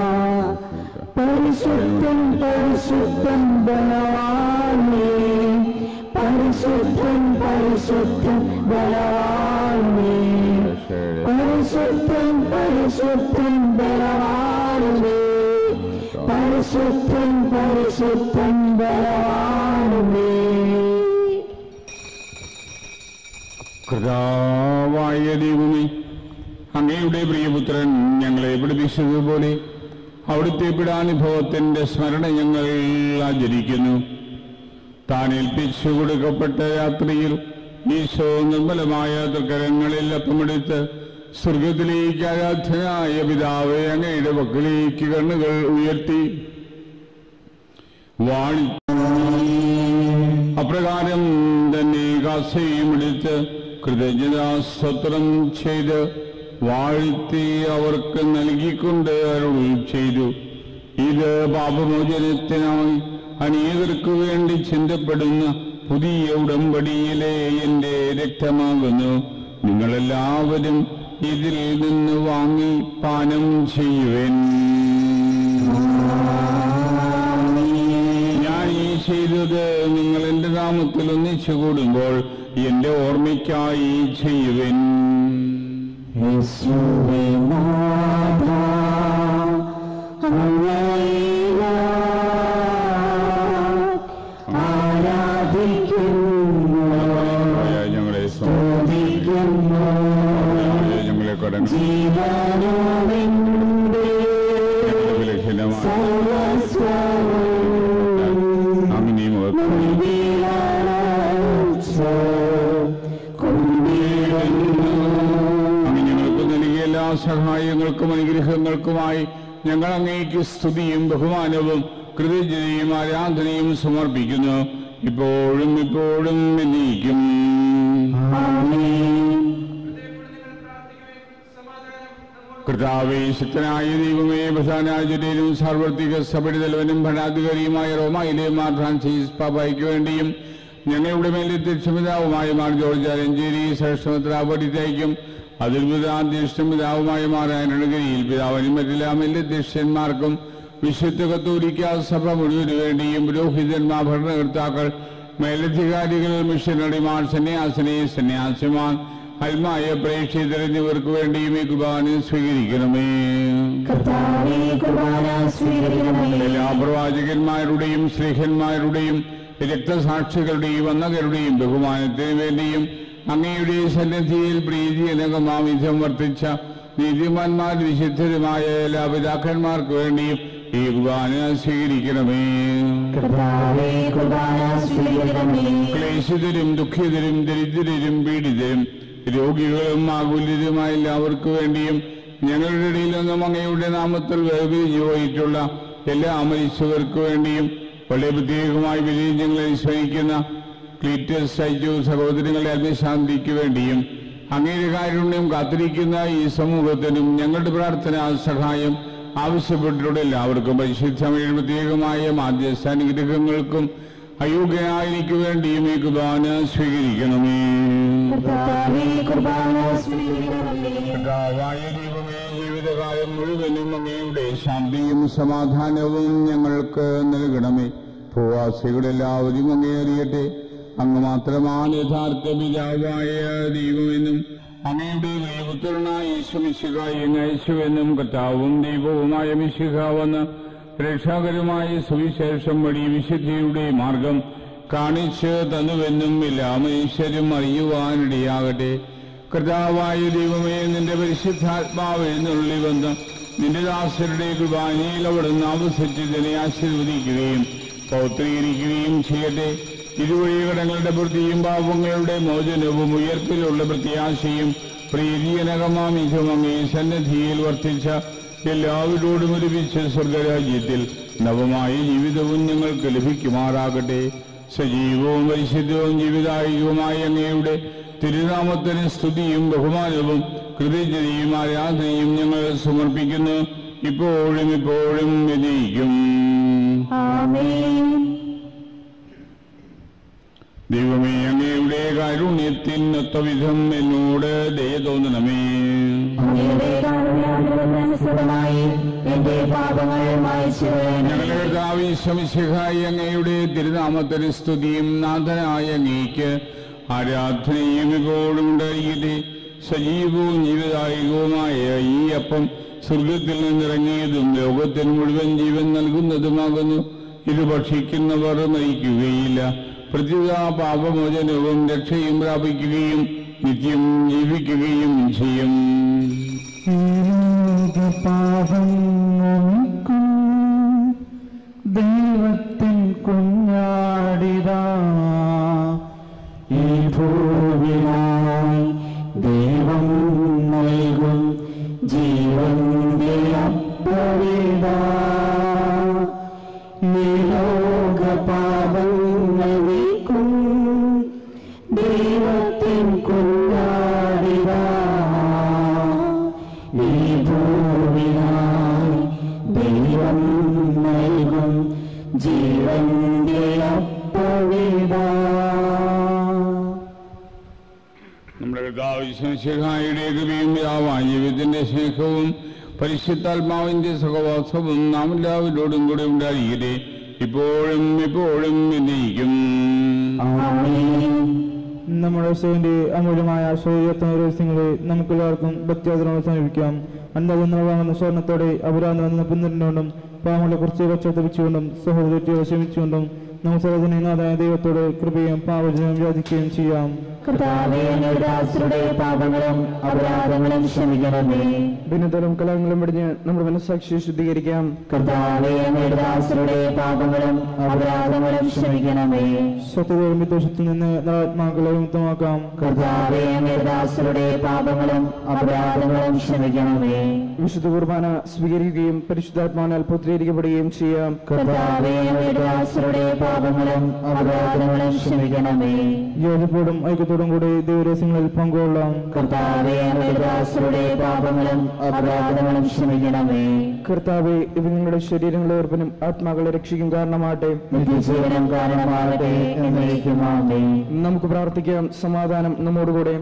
[SPEAKER 2] പരിശുദ്ധൻ പരിശുദ്ധൻ ബലവാനേ പരിശുദ്ധൻ പരിശുദ്ധൻ ബലവാനേ പരിശുദ്ധൻ പരിശുദ്ധൻ ബലവാനേ പരിശുദ്ധൻ പരിശുദ്ധൻ ബലവാനേ
[SPEAKER 1] കൃതാവായ ദൈവമേ അങ്ങയുടെ പ്രിയപുത്രൻ ഞങ്ങളെ പഠിപ്പിച്ചതുപോലെ അവിടുത്തെ പിടാനുഭവത്തിന്റെ സ്മരണ ഞങ്ങൾ ആചരിക്കുന്നു താൻ ഏൽപ്പിച്ചു കൊടുക്കപ്പെട്ട രാത്രിയിൽ ഈശോ നിർമ്മലമായ തൃക്കരങ്ങളിൽ അപ്പമെടുത്ത് സ്വർഗത്തിലേക്ക് ആരാധനായ പിതാവെ അങ്ങയുടെ പക്കലേക്ക് കണ്ണുകൾ ഉയർത്തി വാഴി അപ്രകാരം തന്നെ കാസയും എടുത്ത് കൃതജ്ഞതാസ്തോത്രം ചെയ്ത് വാഴ്ത്തി അവർക്ക് നൽകിക്കൊണ്ട് അരുൾ ചെയ്തു ഇത് പാപമോചനത്തിനായി അനേകർക്ക് വേണ്ടി ചിന്തപ്പെടുന്ന പുതിയ ഉടമ്പടിയിലെ എന്റെ രക്തമാകുന്നു നിങ്ങളെല്ലാവരും ഇതിൽ നിന്ന് വാങ്ങി പാനം ചെയ്യുവൻ ഞാൻ ഈ ചെയ്തത് നിങ്ങൾ എന്റെ നാമത്തിൽ ഒന്നിച്ചു കൂടുമ്പോൾ എന്റെ ഓർമ്മയ്ക്കായി ചെയ്യുവൻ
[SPEAKER 2] യേശുവേ നാഥ അങ്ങയെ ആരാധിക്കുന്നു
[SPEAKER 1] ഞങ്ങളെ
[SPEAKER 2] സ്തുതിക്കുന്നു
[SPEAKER 1] ഞങ്ങളെ കടങ്ങൾ
[SPEAKER 2] ജീവനോടെന്റെ
[SPEAKER 1] ബലഹീനമായ
[SPEAKER 2] സർവസ്വവും
[SPEAKER 1] അങ്ങനെ
[SPEAKER 2] കുന്തിരടച്ചു കുന്തിടുന്നു
[SPEAKER 1] അങ്ങ് ഞങ്ങൾക്ക് നൽകിയ എല്ലാ സഹായങ്ങൾക്കും അനുഗ്രഹങ്ങൾക്കുമായി ഞങ്ങൾ അങ്ങേക്ക് സ്തുതിയും ബഹുമാനവും കൃതജ്ഞതയും ആരാധനയും സമർപ്പിക്കുന്നു ഇപ്പോഴും ഇപ്പോഴും എന്നേക്കും
[SPEAKER 2] ആമേൻ
[SPEAKER 1] കർത്താവേ ശക്തനായ ദൈവമേ പ്രധാനാചാര്യനും സാർവത്രിക സഭയുടെ തലവനും ഭരണാധികാരിയുമായ റോമായിലെ മാർ ഫ്രാൻസിസ് പാപ്പായ്ക്ക് വേണ്ടിയും ഞങ്ങളുടെ മേലെ ദക്ഷിമിതാവുമായ മാർ ജോർജ് അരഞ്ചേരി ശ്രേഷ്ഠമിത്രാപടിത്തേക്കും അതിൽ പിതാധ്യക്ഷമിതാവുമായ മാർ ആനണഗിരിയിൽ പിതാവിനും മറ്റെല്ലാ മേലെ ദക്ഷ്യന്മാർക്കും വിശുദ്ധ കത്തോലിക്ക സഭ മുഴുവന് വേണ്ടിയും പുരോഹിതന്മാർ ഭരണകർത്താക്കൾ മേലധികാരികൾ മിഷനറിമാർ സന്യാസിനി സന്യാസിമാർ അൽമായ പ്രേക്ഷിതർ എന്നിവർക്ക് വേണ്ടിയും ഈ കുർബാന സ്വീകരിക്കണമേ
[SPEAKER 2] കർത്താവേ കുർബാന സ്വീകരിക്കണമേ
[SPEAKER 1] എല്ലാ പ്രവാചകന്മാരുടെയും സ്നേഹന്മാരുടെയും രക്തസാക്ഷികളുടെയും അന്നകരുടെയും ബഹുമാനത്തിന് വേണ്ടിയും അങ്ങയുടെ സന്നിധിയിൽ പ്രീതിയനകമാവിധം വർത്തിച്ച നീതിമാന്മാർ വിശുദ്ധരുമായ എല്ലാ പിതാക്കന്മാർക്ക് വേണ്ടിയും ഈ കുർബാന സ്വീകരിക്കണമേ
[SPEAKER 2] കർത്താവേ കുർബാന സ്വീകരിക്കണമേ
[SPEAKER 1] ക്ലേശിതരും ദുഃഖിതരും ദരിദ്രരും പീഡിതരും രോഗികളും ആകുല്യരുമായ എല്ലാവർക്കു വേണ്ടിയും ഞങ്ങളുടെ ഇടയിൽ നിന്നും അങ്ങയുടെ നാമത്തിൽ വേർപിരിഞ്ഞു പോയിട്ടുള്ള എല്ലാ മരിച്ചവർക്ക് വേണ്ടിയും വളരെ പ്രത്യേകമായി വലിയ ഞങ്ങളെ സ്മരിക്കുന്ന ക്ലീറ്റസ് സൈജു സഹോദരങ്ങളുടെ ആത്മശാന്തിക്ക് വേണ്ടിയും അങ്ങയുടെ കാരുണ്യം കാത്തിരിക്കുന്ന ഈ സമൂഹത്തിനും ഞങ്ങളുടെ പ്രാർത്ഥന സഹായം ആവശ്യപ്പെട്ടിട്ടുള്ള എല്ലാവർക്കും പരിശുദ്ധമായ പ്രത്യേകമായ മാധ്യസ്ഥാനുഗ്രഹങ്ങൾക്കും അയോഗ്യനായ എനിക്ക് വേണ്ടിയും ഈ കുർബാന സ്വീകരിക്കണമേ
[SPEAKER 2] കർത്താവേ കുർബാന സ്വീകരിക്കണമേ
[SPEAKER 1] കർത്താവായ ദൈവമേ ജീവിതകാലം മുഴുവനും അങ്ങയുടെ ശാന്തിയും സമാധാനവും ഞങ്ങൾക്ക് നൽകണമേ ഭൂവാസികളെല്ലാവരും അങ്ങേ അറിയട്ടെ അങ്ങ് മാത്രമാണ് യഥാർത്ഥ പിതാവായ ദൈവമെന്നും അങ്ങയുടെ ദൈവപുത്രനായ യേശുമിശിഹായി അയച്ചുവെന്നും കർത്താവും ദൈവവുമായ മിശിഹാവെന്ന് രക്ഷാകരമായ സുവിശേഷം വഴി വിശുദ്ധിയുടെ മാർഗം കാണിച്ച് തന്നുവെന്നും എല്ലാ മനുഷ്യരും അറിയുവാനിടയാകട്ടെ കർത്താവായ ദൈവമേ നിന്റെ പരിശുദ്ധാത്മാവ് എഴുന്നള്ളി വന്ന് നിന്റെ ദാസരുടെ കുർബാനയിൽ അവിടുന്ന് ആവസിച്ച് ഇതിനെ ആശീർവദിക്കുകയും പൗത്രീകരിക്കുകയും ചെയ്യട്ടെ ഇതുവഴി കടങ്ങളുടെ വൃത്തിയും പാപങ്ങളുടെ മോചനവും ഉയർപ്പിലുള്ള പ്രത്യാശയും പ്രീതിജനകമാമിക്കും അങ്ങേ സന്നദ്ധിയിൽ വർത്തിച്ച എല്ലാവരോടും ഒരുമിച്ച് സ്വർഗരാജ്യത്തിൽ നവമായ ജീവിതവും ഞങ്ങൾക്ക് ലഭിക്കുമാറാകട്ടെ സജീവവും പരിശുദ്ധവും ജീവിതായികവുമായ അങ്ങയുടെ തിരുനാമത്തിന് സ്തുതിയും ബഹുമാനവും കൃതജ്ഞതയും ആരാധനയും ഞങ്ങൾ സമർപ്പിക്കുന്നു ഇപ്പോഴും ഇപ്പോഴും വിജയിക്കും
[SPEAKER 2] ആമേൻ
[SPEAKER 1] ദൈവമേ അങ്ങയുടെ കാരുണ്യത്തിനൊത്ത വിധം എന്നോട് ദയ തോന്നണമേ
[SPEAKER 2] അങ്ങയുടെ കാരുണ്യാനുസൃതമായി എന്റെ പാപങ്ങൾ മായ്ച്ചു
[SPEAKER 1] ഞങ്ങളുടെ കർത്താവ് ശമിശിഹായി അങ്ങയുടെ തിരുനാമത്തിന് സ്തുതിയും നാഥനായ അങ്ങേക്ക് ആരാധനയും ഇപ്പോഴും ഉണ്ടായിരിക്കട്ടെ സജീവവും ജീവിതായികവുമായ ഈ അപ്പം സ്വർഗത്തിൽ നിന്നിറങ്ങിയതും ലോകത്തിന് മുഴുവൻ ജീവൻ നൽകുന്നതുമാകുന്നു ഇത് ഭക്ഷിക്കുന്നവർ നയിക്കുകയില്ല പ്രതിത പാപമോചനവും രക്ഷയും പ്രാപിക്കുകയും നിത്യം ജീവിക്കുകയും ചെയ്യും
[SPEAKER 3] പാപങ്ങൾക്കും ദൈവത്തിൻ കുഞ്ഞാടിതാ ഈ ഭൂവിനായി ദൈവം നൽകും ജീവന്റെ അപ്പവിതാ ഈ ലോക പാപങ്ങൾ നീക്കും ദൈവത്തിൻ കുഞ്ഞാടിതാ ഈ ഭൂമിനായി ദൈവം നൽകും ജീവന്റെ അപ്പവിതാ
[SPEAKER 1] നമ്മുടെ കർത്താവ് ശിഹായുടെ കൃപയും പിതാവായ ജീവിതത്തിന്റെ സ്നേഹവും പരിശുദ്ധാത്മാവിന്റെ സഹവാസവും നാം എല്ലാവരോടും കൂടെ ഉണ്ടായിരിക്കട്ടെ ഇപ്പോഴും ഇപ്പോഴും എന്നയിക്കും
[SPEAKER 4] നമ്മുടെ യേശുവിന്റെ അമൂല്യമായ ശരീരത്തിന് രഹസ്യങ്ങളെ നമുക്കെല്ലാവർക്കും ഭക്തിയാദരവ് സമീപിക്കാം അന്നതെന്ന് വാങ്ങുന്ന സ്വർണത്തോടെ അപരാധം പിന്തുടരുകൊണ്ടും പാവങ്ങളെ കുറിച്ച് പശ്ചാത്തപിച്ചുകൊണ്ടും സഹോദരത്തെ ക്ഷമിച്ചുകൊണ്ടും നമുക്ക് സർവ്വജനനാഥായ ദൈവത്തോട് കൃപയും പാവജനവും യാചിക്കുകയും ചെയ്യാം
[SPEAKER 2] കർത്താവേ അങ്ങയുടെ ദാസരുടെ പാപങ്ങളും അപരാധങ്ങളും ക്ഷമിക്കണമേ
[SPEAKER 4] ഭിന്നതരം കലങ്ങളും വെടിഞ്ഞ് നമ്മുടെ മനസ്സാക്ഷിയെ ശുദ്ധീകരിക്കാം
[SPEAKER 2] കർത്താവേ അങ്ങയുടെ ദാസരുടെ പാപങ്ങളും അപരാധങ്ങളും ക്ഷമിക്കണമേ
[SPEAKER 4] സ്വത്തുതയും വിദോഷത്തിൽ നിന്ന് ആത്മാക്കളെ മുക്തമാക്കാം
[SPEAKER 2] കർത്താവേ അങ്ങയുടെ ദാസരുടെ പാപങ്ങളും അപരാധങ്ങളും ക്ഷമിക്കണമേ
[SPEAKER 4] വിശുദ്ധ കുർബാന സ്വീകരിക്കുകയും പരിശുദ്ധാത്മാവിനാൽ പുത്രീകരിക്കപ്പെടുകയും ചെയ്യാം
[SPEAKER 2] കർത്താവേ അങ്ങയുടെ ദാസരുടെ പാപങ്ങളും അപരാധങ്ങളും ക്ഷമിക്കണമേ
[SPEAKER 4] യോജിപ്പോടും ഐക്യത്തോടും കൂടി ദൈവരഹസ്യങ്ങളിൽ പങ്കുകൊള്ളാം
[SPEAKER 2] കർത്താവേ അങ്ങയുടെ ദാസരുടെ പാപങ്ങളും അപരാധങ്ങളും ക്ഷമിക്കണമേ
[SPEAKER 4] കർത്താവെ ഇവ നിങ്ങളുടെ ശരീരങ്ങളെ ഓർപ്പനും ആത്മാക്കളെ രക്ഷിക്കും കാരണമാകട്ടെ
[SPEAKER 2] നിത്യജീവനം കാരണമാകട്ടെ എന്നേക്കുമാമേ
[SPEAKER 4] നമുക്ക് പ്രാർത്ഥിക്കാം സമാധാനം നമ്മോടുകൂടെ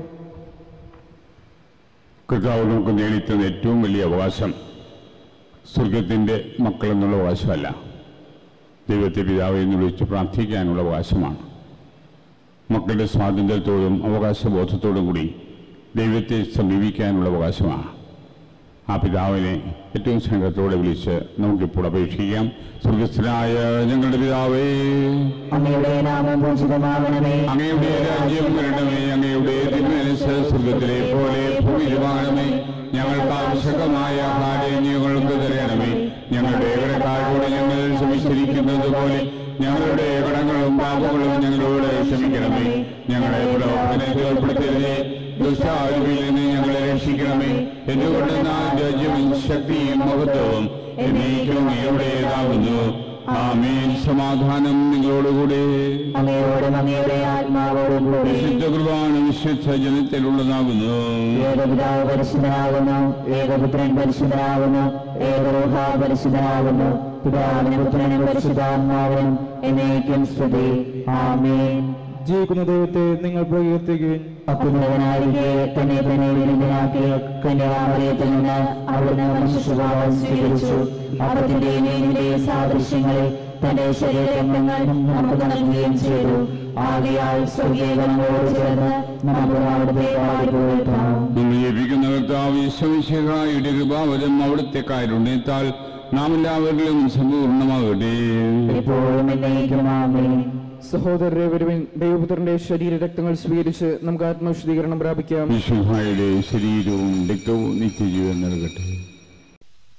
[SPEAKER 1] കർത്താവ് നമുക്ക് നേടിത്തന്ന ഏറ്റവും വലിയ അവകാശം സ്വർഗത്തിൻ്റെ മക്കളെന്നുള്ള അവകാശമല്ല ദൈവത്തെ പിതാവ് എന്ന് വിളിച്ച് പ്രാർത്ഥിക്കാനുള്ള അവകാശമാണ് മക്കളുടെ സ്വാതന്ത്ര്യത്തോടും അവകാശബോധത്തോടും കൂടി ദൈവത്തെ സമീപിക്കാനുള്ള അവകാശമാണ് ആ പിതാവിനെ ഏറ്റവും സ്നേഹത്തോടെ വിളിച്ച് നമുക്കിപ്പോൾ അപേക്ഷിക്കാം സ്വർഗസ്ഥനായ ഞങ്ങളുടെ പിതാവേ
[SPEAKER 2] അങ്ങയുടെ നാമം പൂജിതമാകണമേ
[SPEAKER 1] അങ്ങയുടെ രാജ്യം വരണമേ അങ്ങയുടെ തിരുമനസ് സ്വർഗത്തിലെ പോലെ ഭൂമിയിലുമാകണമേ ഞങ്ങൾക്ക് ആവശ്യകമായ ആഹാരം ഞങ്ങൾക്ക് തരണമേ ഞങ്ങളുടെ കടക്കാരോട് ഞങ്ങൾ ക്ഷമിച്ചിരിക്കുന്നത് പോലെ ഞങ്ങളുടെ കടങ്ങളും പാപങ്ങളും ഞങ്ങളോട് ക്ഷമിക്കണമേ ഞങ്ങളെ പ്രലോഭനത്തിൽ ഉൾപ്പെടുത്തരുതേ ദുഷ്ടാരുവിൽ നിന്ന് ഞങ്ങളെ രക്ഷിക്കണമേ എന്തുകൊണ്ട് നാം രാജ്യവും ശക്തിയും മഹത്വവും എന്നേക്കും അങ്ങയുടേതാകുന്നു ആമേൻ സമാധാനം നിങ്ങളോടുകൂടെ
[SPEAKER 2] അങ്ങയോടും അങ്ങയുടെ ആത്മാവോടും കൂടി
[SPEAKER 1] വിശുദ്ധ കുർബാന വിശുദ്ധ ജനത്തിലുള്ളതാകുന്നു
[SPEAKER 2] ഏകപിതാവ് പരിശുദ്ധനാകുന്നു ഏകപുത്രൻ പരിശുദ്ധനാകുന്നു ഏകരൂഹ പരിശുദ്ധനാകുന്നു പിതാവിനും പുത്രനും പരിശുദ്ധാത്മാവിനും എന്നേക്കും സ്തുതി ആമേൻ
[SPEAKER 4] ജീവിക്കുന്ന ദൈവത്തെ നിങ്ങൾ പ്രകീർത്തിക്കുകയും
[SPEAKER 2] അത്യുന്നതനായിരിക്കെ തന്നെ തന്നെ വിരുദ്ധനാക്കിയ കന്യാമറിയത്തിൽ നിന്ന് അവിടുന്ന് മനുഷ്യസ്വഭാവം സ്വീകരിച്ചു അപ്പത്തിന്റെയും മീനിന്റെയും സാദൃശ്യങ്ങളെ തന്റെ ശരീരങ്ങൾ നമുക്ക് നൽകുകയും ചെയ്തു ആകയാൽ സ്വർഗീയഗണങ്ങളോട് ചേർന്ന് നമുക്ക് അവിടുത്തെ പാടിപ്പോയിട്ടാം
[SPEAKER 1] നിങ്ങൾ ജപിക്കുന്ന കർത്താവ് ഈശ്വമിശിഹായുടെ കൃപാവരം അവിടുത്തെ കാരുണ്യത്താൽ നാം എല്ലാവരിലും സമ്പൂർണ്ണമാകട്ടെ
[SPEAKER 2] എപ്പോഴും എന്നേക്കും ആമേൻ
[SPEAKER 4] സഹോദരരെ വരുവിൻ ദൈവപുത്രന്റെ ശരീര രക്തങ്ങൾ സ്വീകരിച്ച് നമുക്ക് ആത്മവിശുദ്ധീകരണം പ്രാപിക്കാം
[SPEAKER 1] വിശുഹായുടെ ശരീരവും രക്തവും നിത്യജീവൻ നൽകട്ടെ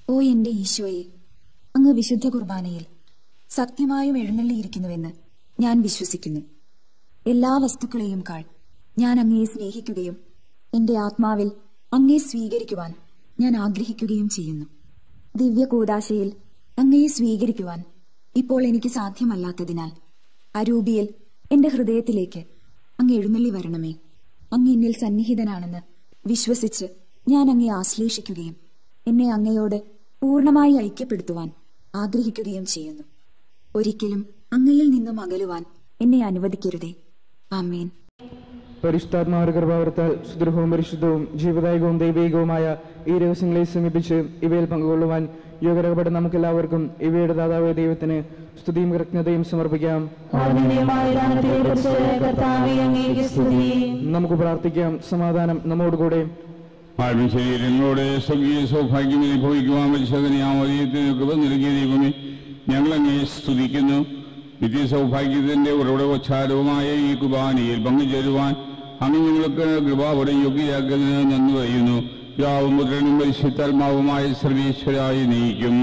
[SPEAKER 5] ഓ എന്റെ ഈശോയെ അങ്ങ് വിശുദ്ധ കുർബാനയിൽ സത്യമായും എഴുന്നള്ളിയിരിക്കുന്നുവെന്ന് ഞാൻ വിശ്വസിക്കുന്നു എല്ലാ വസ്തുക്കളെയും കാൾ ഞാൻ അങ്ങയെ സ്നേഹിക്കുകയും എന്റെ ആത്മാവിൽ അങ്ങയെ സ്വീകരിക്കുവാൻ ഞാൻ ആഗ്രഹിക്കുകയും ചെയ്യുന്നു ദിവ്യ കൂതാശയിൽ അങ്ങയെ സ്വീകരിക്കുവാൻ ഇപ്പോൾ എനിക്ക് സാധ്യമല്ലാത്തതിനാൽ അരൂപിയിൽ എന്റെ ഹൃദയത്തിലേക്ക് അങ്ങ് എഴുന്നള്ളി വരണമേ അങ്ങ് എന്നിൽ സന്നിഹിതനാണെന്ന് വിശ്വസിച്ച് ഞാൻ അങ്ങയെ ആശ്ലേഷിക്കുകയും എന്നെ അങ്ങയോട് പൂർണ്ണമായി ഐക്യപ്പെടുത്തുവാൻ ആഗ്രഹിക്കുകയും ചെയ്യുന്നു ഒരിക്കലും അങ്ങയിൽ നിന്നും അകലുവാൻ എന്നെ അനുവദിക്കരുതേ ആമേൻ
[SPEAKER 4] പരിശുദ്ധാത്മാവിന്റെ കൃപാവരത്താൽ സുദൃഢവും പരിശുദ്ധവും ജീവദായകവും ദൈവികവുമായ ഈ രഹസ്യങ്ങളെ സമീപിച്ച് ഇവയിൽ പങ്കുകൊള്ളുവാൻ യോഗ്യരകപ്പെട്ട നമുക്കെല്ലാവർക്കും ഇവയുടെ ദാതാവായ ദൈവത്തിന് സ്തുതിയും കൃജ്ഞതയും സമർപ്പിക്കാം
[SPEAKER 2] ആനന്ദമായ ദാനത്തെക്കുറിച്ച് കർത്താവേ അങ്ങേക്ക് സ്തുതി
[SPEAKER 4] നമുക്ക് പ്രാർത്ഥിക്കാം സമാധാനം നമ്മോടുകൂടെ
[SPEAKER 1] ആത്മ ശരീരങ്ങളോട് സ്വർഗീയ സൗഭാഗ്യം അനുഭവിക്കുവാൻ പരിശോധനയാമതിയത്തിന് കൃപ നൽകിയ ദൈവമേ ഞങ്ങൾ അങ്ങേ സ്തുതിക്കുന്നു നിത്യസൗഭാഗ്യത്തിന്റെ ഉറവിടോച്ചാരവുമായ ഈ കുർബാനയിൽ പങ്കുചേരുവാൻ അങ്ങ് ഞങ്ങൾക്ക് കൃപാവരം യോഗ്യരാക്കുന്നതിന് നന്ദി പറയുന്നു പിതാവും പുത്രനും പരിശുദ്ധാത്മാവുമായ സർവീശ്വരായി നീക്കും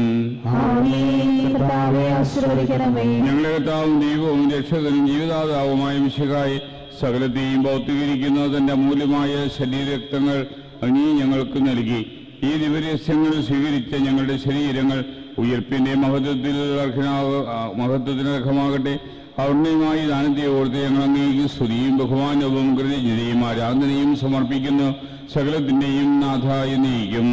[SPEAKER 2] ആമേൻ കർത്താവേ ആശീർവദിക്കണമേ
[SPEAKER 1] ഞങ്ങളുടെ കർത്താവും ദൈവവും രക്ഷകനും ജീവിതാതാവുമായ മിശകായി സകലത്തെയും ഭൗതികരിക്കുന്ന തന്റെ അമൂല്യമായ ശരീരരക്തങ്ങൾ അങ്ങീ ഞങ്ങൾക്ക് നൽകി ഈ ദിവരസ്യങ്ങൾ സ്വീകരിച്ച ഞങ്ങളുടെ ശരീരങ്ങൾ ഉയർപ്പിന്റെ മഹത്വത്തിൽ അർഹനാക- ആ, മഹത്വത്തിന് അർഹമാകട്ടെ അവർണ്ണയമായി ദാനത്തെ ഓർത്ത് ഞങ്ങൾ അങ്ങേക്ക് സ്തുതിയും ബഹുമാനവും കൃതജ്ഞതയും ആരാധനയും സമർപ്പിക്കുന്നു സകലത്തിന്റെയും നാഥായ നീക്കും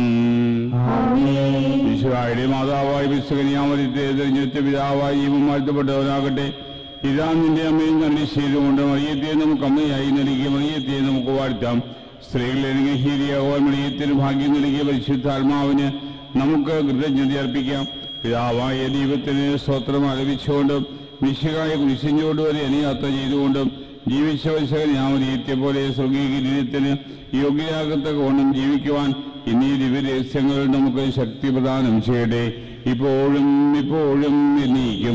[SPEAKER 1] ഈശ്വരായുടെ മാതാവായ വിശ്വകന്യാമതിത്തെ തെരഞ്ഞെടുത്ത പിതാവായ ജീവൻ വാഴ്ത്തപ്പെട്ടവനാകട്ടെ ഇതാ നിന്റെ അമ്മയും കണ്ടി ചെയ്തുകൊണ്ട് മറിയത്തെ നമുക്ക് അമ്മയായി നൽകിയ മറിയത്തെ നമുക്ക് വാഴ്ത്താം സ്ത്രീകളെ അനുഗ്രഹീരിയാകുവാൻ മറിയത്തിന് ഭാഗ്യം നൽകിയ പരിശുദ്ധാത്മാവിന് നമുക്ക് കൃതജ്ഞത അർപ്പിക്കാം പിതാവായ ദൈവത്തിന് സ്തോത്രം ആലപിച്ചുകൊണ്ടും വിശുകായ കുരിശിഞ്ചോട് വരെ അനുയാത്ര ചെയ്തുകൊണ്ടും ജീവിച്ച വശകന്യാമതിയത്തെ പോലെ സ്വർഗീയ കിരീടത്തിന് യോഗ്യരാകത്തക്കവണ്ണം ജീവിക്കുവാൻ ഇന്നീ ദിവ്യരഹസ്യങ്ങൾ നമുക്ക് ശക്തി പ്രദാനം ചെയ്യട്ടെ ഇപ്പോഴും ഇപ്പോഴും എന്നീക്കും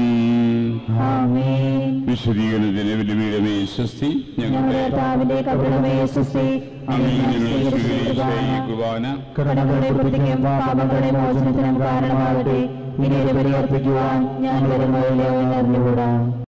[SPEAKER 2] ആമേൻ
[SPEAKER 1] വിശദീകരണത്തിന് വലിയ സ്വസ്തി
[SPEAKER 2] ഞങ്ങളുടെ
[SPEAKER 1] ഞങ്ങളുടെ
[SPEAKER 2] കർത്താവിന്റെ കപടമേ സുസ്തി
[SPEAKER 1] അങ്ങനെ ഞങ്ങൾ സ്വീകരിച്ച ഈ കുർബാന
[SPEAKER 2] കടങ്ങളുടെ പ്രതിക്കും പാപങ്ങളുടെ മോചനത്തിനും കാരണമാകട്ടെ ഇനി ഒരു ബലി അർപ്പിക്കുവാൻ ഞാൻ വരുന്നതിലോ എന്നറിഞ്ഞുകൂടാ